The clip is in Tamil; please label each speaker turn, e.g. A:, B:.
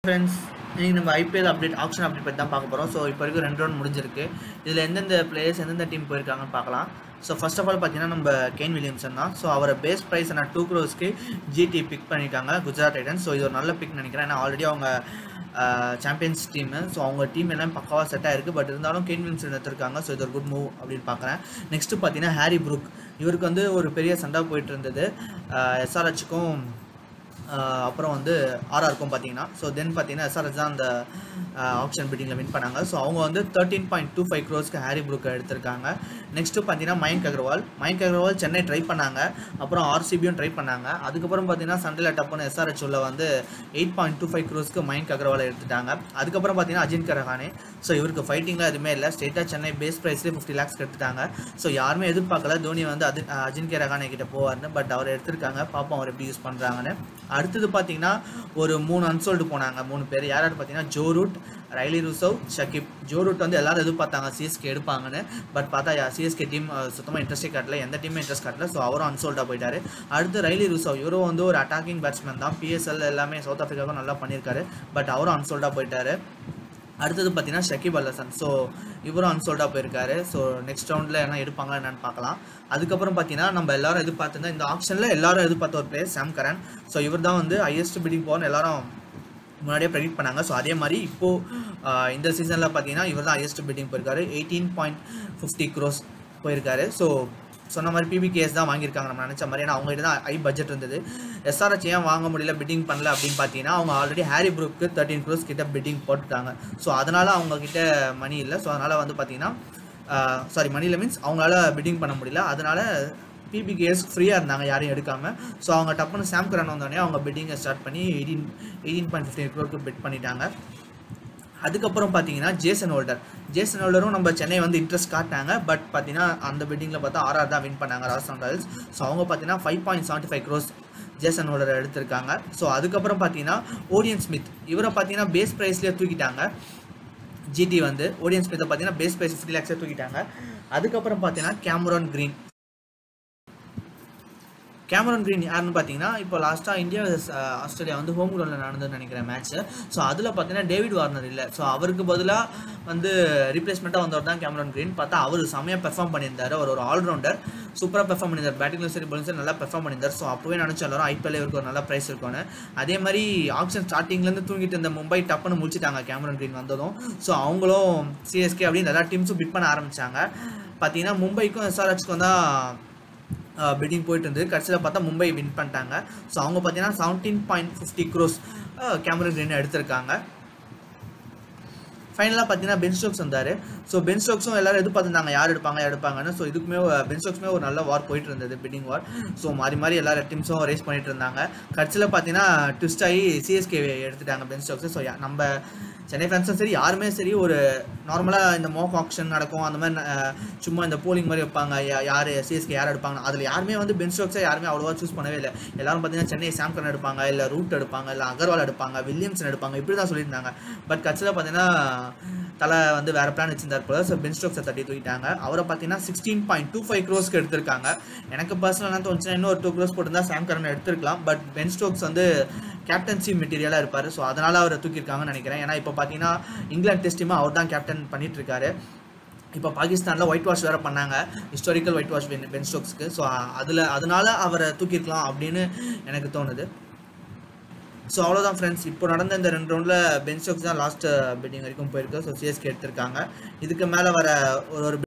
A: ஃப்ரெண்ட்ஸ் இன்றைக்கி நம்ம ஐபிஎல் அப்டேட் ஆப்ஷன் அப்டேட் பற்றி தான் பார்க்க போகிறோம் ஸோ இப்போ வரைக்கும் ரெண்டு ரவுண்ட் முடிஞ்சிருக்கு இதில் எந்தெந்த பிளேயர்ஸ் எந்தெந்த டீம் போயிருக்காங்கன்னு பார்க்கலாம் ஸோ ஃபர்ஸ்ட் ஆஃப் ஆல் பார்த்தீங்கன்னா நம்ம கேன் வில்லியம்சன் தான் ஸோ அவரை பேஸ் ப்ரைஸ் நான் டூ க்ரோஸ்க்கு ஜிடி பிக் பண்ணியிருக்காங்க குஜராத் டைட்டன்ஸ் ஸோ இது ஒரு நல்ல பிக் நினைக்கிறேன் ஏன்னா ஆல்ரெடி அவங்க சாம்பியன்ஸ் டீமு ஸோ அவங்க டீம் எல்லாம் பக்காவாக செட் ஆயிருக்கு பட் இருந்தாலும் கேன் வில்லியம்சன் எடுத்திருக்காங்க ஸோ இது ஒரு குட் மூவ் அப்படின்னு பார்க்குறேன் நெக்ஸ்ட்டு பார்த்தீங்கன்னா ஹாரி ப்ரூக் இவருக்கு வந்து ஒரு பெரிய சண்டை போயிட்டு இருந்தது எஸ்ஆர்ஹெச்சுக்கும் ஆஹ் அப்புறம் வந்து ஆர்ஆருக்கும் பார்த்தீங்கன்னா ஸோ தென் பார்த்தீங்கன்னா எஸ்ஆர்எஸ் தான் அந்த ஆப்ஷன் பிட்டிங்கில் வின் பண்ணாங்க ஸோ அவங்க வந்து தேர்ட்டீன் பாயிண்ட் டூ ஃபைவ் க்ரோஸ்க்கு ஹாரி ப்ரூக்கை எடுத்திருக்காங்க நெக்ஸ்ட்டு பார்த்தீங்கன்னா மயங்க் அகர்வால் மயங்க் அகர்வால் சென்னை ட்ரை பண்ணாங்க அப்புறம் ஆர்சிபியும் ட்ரை பண்ணாங்க அதுக்கப்புறம் பார்த்தீங்கன்னா சண்டேல டப்புன்னு எஸ்ஆர்ஹெச் உள்ள வந்து எயிட் பாயிண்ட் டூ ஃபைவ் க்ரோஸ்க்கு மயங்க் அகர்வால் எடுத்துட்டாங்க அதுக்கப்புறம் பார்த்தீங்கன்னா அஜின் கரஹானே ஸோ இவருக்கு ஃபைட்டிங்லாம் எதுவுமே இல்லை ஸ்ட்ரெயிட்டாக சென்னை பேஸ் ப்ரைஸ்லேயே ஃபிஃப்டி லேக்ஸ் எடுத்துட்டாங்க ஸோ யாருமே எதிர்பார்க்கல தோனி வந்து அது அஜின் கே ரஹானே கிட்ட போவார்னு பட் அவர் எடுத்திருக்காங்க பார்ப்போம் அவர் எப்படி யூஸ் பண்ணுறாங்கன்னு அடுத்தது பார்த்தீங்கன்னா ஒரு மூணு அன்சோல்டு போனாங்க மூணு பேர் யார் யார் பார்த்தீங்கன்னா Joe Root Rilee Rossouw Shakib Joe Root வந்து எல்லாரும் எதிர்பார்த்தாங்க சிஎஸ்கே எடுப்பாங்கன்னு பட் பார்த்தா சிஎஸ்கே டீம் சுத்தமாக இன்ட்ரெஸ்டே காட்டல எந்த டீமும் இன்ட்ரெஸ்ட் காட்டல ஸோ அவரும் அன்சோல்டாக போயிட்டாரு அடுத்து ரைலி ருசவ் இவரும் வந்து ஒரு அட்டாக்கிங் பேட்ஸ்மேன் தான் பிஎஸ்எல் எல்லாமே சவுத் ஆஃப்ரிக்காவுக்கும் நல்லா பண்ணியிருக்காரு பட் அவரும் அன்சோல்டாக போயிட்டாரு அடுத்தது பார்த்தீங்கன்னா ஷக்கீப் அல்லசன் ஸோ இவரும் அன்சோல்டாக போயிருக்காரு ஸோ நெக்ஸ்ட் ரவுண்டில் என்ன எடுப்பாங்களா என்னன்னு பார்க்கலாம் அதுக்கப்புறம் பார்த்தீங்கன்னா நம்ம எல்லாரும் எதிர்பார்த்துருந்தா இந்த ஆப்ஷனில் எல்லாரும் எதிர்பார்த்த ஒரு பிளேயர் சாம் கரன் ஸோ இவர் தான் வந்து ஹையஸ்ட் பிடிங் போகணும்னு எல்லாரும் முன்னாடியே ப்ரெடிக்ட் பண்ணாங்க ஸோ அதே மாதிரி இப்போது இந்த சீசனில் பார்த்தீங்கன்னா இவர் தான் ஹையஸ்ட் பிட்டிங் போயிருக்காரு எயிட்டீன் பாயிண்ட் ஃபிஃப்டி க்ரோஸ் போயிருக்காரு ஸோ சொன்ன மாதிரி பிபிகேஎஸ் தான் வாங்கியிருக்காங்க நம்ம நினச்ச மாதிரி ஏன்னா அவங்ககிட்ட தான் ஹை பட்ஜெட் இருந்தது எஸ்ஆர்ஹெச் ஏன் வாங்க முடியல பிட்டிங் பண்ணல அப்படின்னு பார்த்தீங்கன்னா அவங்க already Harry Brook thirteen cross கிட்ட பிட்டிங் போட்டுட்டாங்க ஸோ அதனால் அவங்க கிட்ட மணி இல்லை ஸோ அதனால் வந்து பார்த்தீங்கன்னா சாரி மணியில் மீன்ஸ் அவங்களால பிட்டிங் பண்ண முடியல அதனால் பிபிகேஎஸ் ஃப்ரீயாக இருந்தாங்க யாரையும் எடுக்காமல் ஸோ அவங்க டப்புன்னு சாம் கரன் வந்தோடனே அவங்க பிட்டிங்கை ஸ்டார்ட் பண்ணி எயிட்டீன் எயிட்டீன் பாயிண்ட் ஃபிஃப்டின் க்ரோருக்கு பிட் பண்ணிட்டாங்க அதுக்கப்புறம் பார்த்தீங்கன்னா ஜேசன் ஹோல்டர் ஜேசன் ஹோல்டரும் நம்ம சென்னை வந்து இன்ட்ரெஸ்ட் காட்டினாங்க பட் பார்த்தீங்கன்னா அந்த பிட்டிங்கில் பார்த்தா ஆர்ஆர் தான் வின் பண்ணாங்க ராஜஸ்தான் ராயல்ஸ் ஸோ அவங்க பார்த்தீங்கன்னா five point seventy five crores Jason Holder எடுத்திருக்காங்க ஸோ அதுக்கப்புறம் பார்த்தீங்கன்னா ஓடியன் ஸ்மித் இவரை பார்த்தீங்கன்னா பேஸ் ப்ரைஸ்லேயே தூக்கிட்டாங்க ஜிடி வந்து ஓடியன் ஸ்மித்தை பார்த்தீங்கன்னா பேஸ் ப்ரைஸ் ஃபிஃப்டி லேக்ஸே தூக்கிட்டாங்க அதுக்கப்புறம் பார்த்தீங்கன்னா கேமரான் க்ரீன் கேமரன் க்ரீன் யாருன்னு பார்த்தீங்கன்னா இப்போ லாஸ்ட்டாக இந்தியா ஆஸ்திரேலியா வந்து ஹோம் கிரவுண்டில் நடந்ததுன்னு நினைக்கிறேன் மேட்ச்சு ஸோ அதில் பார்த்தீங்கன்னா டேவிட் வார்னர் இல்லை ஸோ அவருக்கு பதிலாக வந்து ரீப்ளேஸ்மெண்ட்டாக வந்தவர் தான் கேமரன் க்ரீன் பார்த்தா அவர் செம்மையாக பெர்ஃபார்ம் பண்ணியிருந்தார் அவர் ஒரு ஆல்ரவுண்டர் சூப்பராக பெர்ஃபார்ம் பண்ணியிருந்தார் பேட்டிங்லும் சரி பாலிங் சரி நல்லா பெர்ஃபார்ம் பண்ணியிருந்தார் ஸோ அப்போவே நினச்ச எல்லாரும் ஐபிஎல் இவருக்கு ஒரு நல்ல ப்ரைஸ் இருக்கும்னு அதே மாதிரி ஆப்ஷன் ஸ்டார்டிங்லேருந்து தூங்கிட்டு இருந்த மும்பை டப்புன்னு முடிச்சிட்டாங்க கேமரன் க்ரீன் வந்ததும் ஸோ அவங்களும் சிஎஸ்கே அப்படின்னு எல்லா டீம்ஸும் பிட் பண்ண ஆரம்பித்தாங்க பார்த்தீங்கன்னா மும்பைக்கும் எஸ்ஆர்ஹெச்க்கும் தான் பிட்டிங் போயிட்டு இருந்தது கடைசியில் பார்த்தா மும்பை வின் பண்ணிட்டாங்க ஸோ அவங்க பார்த்தீங்கன்னா seventeen point fifty crores Cameron Green எடுத்திருக்காங்க ஃபைனலாக பார்த்தீங்கன்னா பென் ஸ்டோக்ஸ் வந்தார் ஸோ பென் ஸ்டோக்ஸும் எல்லாரும் எதிர்பார்த்துருந்தாங்க யார் எடுப்பாங்க யார் எடுப்பாங்கன்னு ஸோ இதுக்குமே பென் ஸ்டோக்ஸுமே ஒரு நல்ல வார் போயிட்டு இருந்தது பிட்டிங் வார் ஸோ மாறி மாறி எல்லா டீம்ஸும் ரேஸ் பண்ணிட்டு இருந்தாங்க கடைசியில் பார்த்தீங்கன்னா ட்விஸ்ட் ஆகி சிஎஸ்கே எடுத்துட்டாங்க பென் ஸ்டோக்ஸ் ஸோ நம்ம சென்னை ஃபேன்ஸும் சரி யாருமே சரி ஒரு நார்மலாக இந்த மோக் ஆக்ஷன் நடக்கும் அந்த மாதிரி சும்மா இந்த போலிங் மாதிரி வைப்பாங்க யார் சிஎஸ்கே யார் எடுப்பாங்க அதில் யாருமே வந்து பென் ஸ்டோக்ஸை யாருமே அவ்வளோவா சூஸ் பண்ணவே இல்லை எல்லாரும் பார்த்தீங்கன்னா சென்னை சாம்கரன் எடுப்பாங்க இல்லை ரூட் எடுப்பாங்க இல்லை அகர்வால் எடுப்பாங்க வில்லியம்சன் எடுப்பாங்க இப்படி தான் சொல்லியிருந்தாங்க பட் கட்சியில் பார்த்தீங்கன்னா தலை வந்து வேறு பிளான் வச்சிருந்தார் போல ஸோ பென் ஸ்டோக்ஸை தட்டி தூக்கிட்டாங்க அவரை பார்த்தீங்கன்னா சிக்ஸ்டீன் பாயிண்ட் டூ ஃபைவ் க்ரோஸ்க்கு எடுத்திருக்காங்க எனக்கு பர்சனல் என்ன தோணுச்சுன்னா இன்னும் ஒரு டூ க்ரோஸ் போட்டிருந்தா சாம் கரன் எடுத்திருக்கலாம் பட் பென் ஸ்டோக்ஸ் வந்து கேப்டன்சி மெட்டீரியலாக இருப்பார் ஸோ அதனால் அவரை தூக்கியிருக்காங்கன்னு நினைக்கிறேன் ஏன்னா இப்போ பார்த்தீங்கன்னா இங்கிலாந்து டெஸ்ட் டீமாக அவர் தான் கேப்டன் பண்ணிட்டு இருக்காரு இப்போ பாகிஸ்தானில் ஒயிட் வாஷ் வேறு பண்ணாங்க ஹிஸ்டாரிக்கல் ஒயிட் வாஷ் பென் ஸ்டோக்ஸ்க்கு ஸோ அதில் அதனால அவரை தூக்கியிருக்கலாம் அப்படின்னு எனக்கு தோணுது ஸோ அவ்வளோதான் ஃப்ரெண்ட்ஸ் இப்போ நடந்த இந்த ரெண்டு ரவுண்டில் பென் ஸ்டோக்ஸ் தான் லாஸ்ட் பிட்டிங் வரைக்கும் போயிருக்கு ஸோ சிஎஸ்கே எடுத்திருக்காங்க இதுக்கு மேலே வர ஒரு ஒரு